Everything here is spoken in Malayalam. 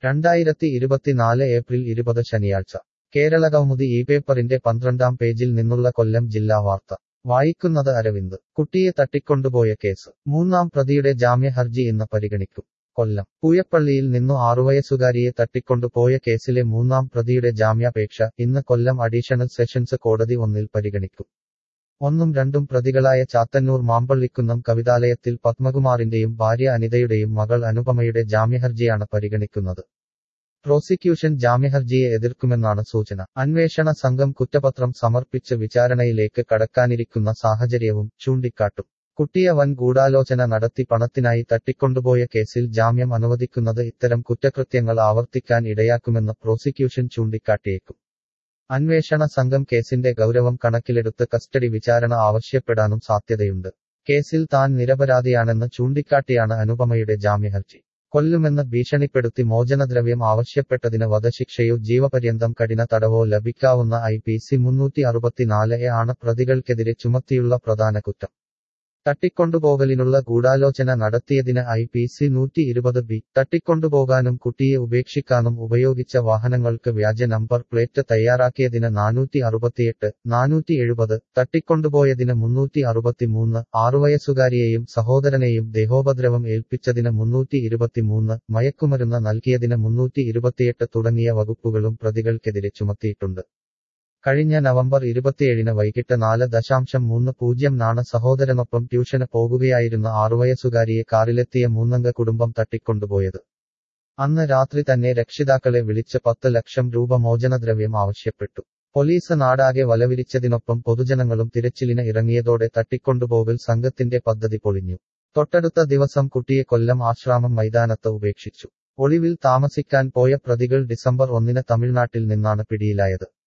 രണ്ടായിരത്തി ഇരുപത്തിനാല് ഏപ്രിൽ ഇരുപത് ശനിയാഴ്ച കേരളകൗമുദി ഈ പേപ്പറിന്റെ പന്ത്രണ്ടാം പേജിൽ നിന്നുള്ള കൊല്ലം ജില്ലാ വാർത്ത വായിക്കുന്നത് അരവിന്ദ് കുട്ടിയെ തട്ടിക്കൊണ്ടുപോയ കേസ് മൂന്നാം പ്രതിയുടെ ജാമ്യ ഹർജി ഇന്ന് പരിഗണിക്കും കൊല്ലം പൂയപ്പള്ളിയിൽ നിന്നു ആറുവയസ്സുകാരിയെ തട്ടിക്കൊണ്ടുപോയ കേസിലെ മൂന്നാം പ്രതിയുടെ ജാമ്യാപേക്ഷ ഇന്ന് കൊല്ലം അഡീഷണൽ സെഷൻസ് കോടതി ഒന്നിൽ പരിഗണിക്കും ഒന്നും രണ്ടും പ്രതികളായ ചാത്തന്നൂർ മാമ്പള്ളിക്കുന്നം കവിതാലയത്തിൽ പത്മകുമാറിന്റെയും ഭാര്യ അനിതയുടെയും മകൾ അനുപമയുടെ ജാമ്യഹർജിയാണ് പരിഗണിക്കുന്നത് പ്രോസിക്യൂഷൻ ജാമ്യഹർജിയെ എതിർക്കുമെന്നാണ് സൂചന അന്വേഷണ സംഘം കുറ്റപത്രം സമർപ്പിച്ച് വിചാരണയിലേക്ക് കടക്കാനിരിക്കുന്ന സാഹചര്യവും ചൂണ്ടിക്കാട്ടും കുട്ടിയെ വൻ ഗൂഢാലോചന നടത്തി പണത്തിനായി തട്ടിക്കൊണ്ടുപോയ കേസിൽ ജാമ്യം അനുവദിക്കുന്നത് ഇത്തരം കുറ്റകൃത്യങ്ങൾ ആവർത്തിക്കാൻ ഇടയാക്കുമെന്ന് പ്രോസിക്യൂഷൻ ചൂണ്ടിക്കാട്ടിയേക്കും അന്വേഷണ സംഘം കേസിന്റെ ഗൗരവം കണക്കിലെടുത്ത് കസ്റ്റഡി വിചാരണ ആവശ്യപ്പെടാനും സാധ്യതയുണ്ട് കേസിൽ താൻ നിരപരാധിയാണെന്ന് ചൂണ്ടിക്കാട്ടിയാണ് അനുപമയുടെ ജാമ്യഹർജി കൊല്ലുമെന്ന് ഭീഷണിപ്പെടുത്തി മോചനദ്രവ്യം ആവശ്യപ്പെട്ടതിന് വധശിക്ഷയോ ജീവപര്യന്തം കഠിന തടവോ ലഭിക്കാവുന്ന ഐ പി സി മുന്നൂറ്റി അറുപത്തിനാല് എ ആണ് പ്രതികൾക്കെതിരെ ചുമത്തിയുള്ള പ്രധാന കുറ്റം തട്ടിക്കൊണ്ടുപോകലിനുള്ള ഗൂഢാലോചന നടത്തിയതിന് ഐ പി സി നൂറ്റി ഇരുപത് ബി തട്ടിക്കൊണ്ടുപോകാനും കുട്ടിയെ ഉപേക്ഷിക്കാനും ഉപയോഗിച്ച വാഹനങ്ങൾക്ക് വ്യാജ നമ്പർ പ്ലേറ്റ് തയ്യാറാക്കിയതിന് നാനൂറ്റി അറുപത്തിയെട്ട് നാനൂറ്റി എഴുപത് തട്ടിക്കൊണ്ടുപോയതിന് മുന്നൂറ്റി അറുപത്തിമൂന്ന് ആറുവയസ്സുകാരിയെയും സഹോദരനെയും ദേഹോപദ്രവം ഏൽപ്പിച്ചതിന് മുന്നൂറ്റി ഇരുപത്തിമൂന്ന് മയക്കുമരുന്ന് നൽകിയതിന് മുന്നൂറ്റി ഇരുപത്തിയെട്ട് തുടങ്ങിയ വകുപ്പുകളും പ്രതികൾക്കെതിരെ ചുമത്തിയിട്ടുണ്ട് കഴിഞ്ഞ നവംബർ ഇരുപത്തിയേഴിന് വൈകിട്ട് നാല് ദശാംശം മൂന്ന് പൂജ്യം നാണ് സഹോദരനൊപ്പം ട്യൂഷന് പോകുകയായിരുന്ന ആറുവയസ്സുകാരിയെ കാറിലെത്തിയ മൂന്നംഗ കുടുംബം തട്ടിക്കൊണ്ടുപോയത് അന്ന് രാത്രി തന്നെ രക്ഷിതാക്കളെ വിളിച്ച് പത്ത് ലക്ഷം രൂപ മോചനദ്രവ്യം ആവശ്യപ്പെട്ടു പോലീസ് നാടാകെ വലവിരിച്ചതിനൊപ്പം പൊതുജനങ്ങളും തിരച്ചിലിന് ഇറങ്ങിയതോടെ തട്ടിക്കൊണ്ടുപോകൽ സംഘത്തിന്റെ പദ്ധതി പൊളിഞ്ഞു തൊട്ടടുത്ത ദിവസം കുട്ടിയെ കൊല്ലം ആശ്രാമം മൈതാനത്ത് ഉപേക്ഷിച്ചു ഒളിവിൽ താമസിക്കാൻ പോയ പ്രതികൾ ഡിസംബർ ഒന്നിന് തമിഴ്നാട്ടിൽ നിന്നാണ് പിടിയിലായത്